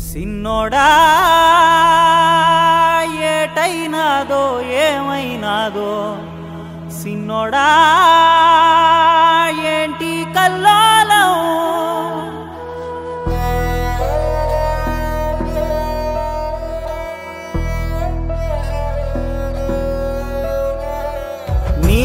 సిన్నోడా ఏటైనాదో ఏమైనాదో సిన్నోడా ఏంటి కల్లోలం నీ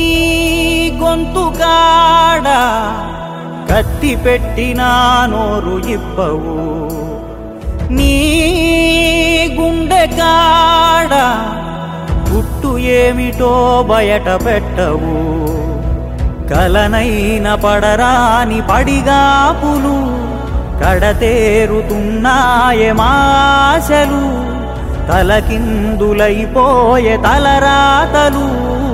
గొంతుకాడ కత్తి పెట్టినా నోరు ఇప్పవు నీ గుండె కాడ గుట్టు ఏమిటో బయట పెట్టవు కలనైన పడరాని పడిగాపులు కడతేరుతున్నాయే మాశలు తలకిందులైపోయే తలరాతలు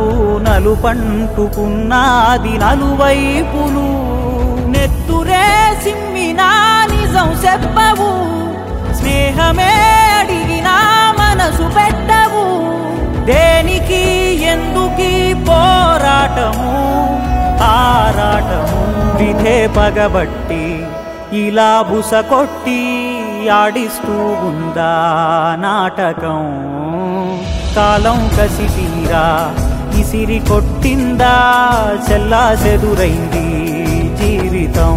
నలుపంటుకున్నాది నలువైపులు నెత్తురే సిమ్మినా నిజం చెప్పవు స్నేహమే అడిగినా మనసు పెట్టవు దేనికి ఎందుకీ పోరాటము ఆరాటము విధే పగబట్టి ఇలా బుస కొట్టి ఆడిస్తూ ఉందా నాటకం కాలం కసి తీరా ఇసిరి కొట్టిందా చెల్లా చెదురైంది జీవితం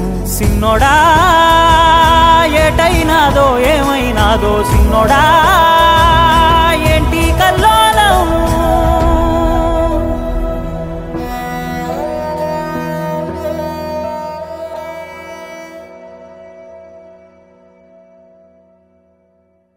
సిన్నోడా ఏటైనాదో ఏమైనాదో సిన్నోడా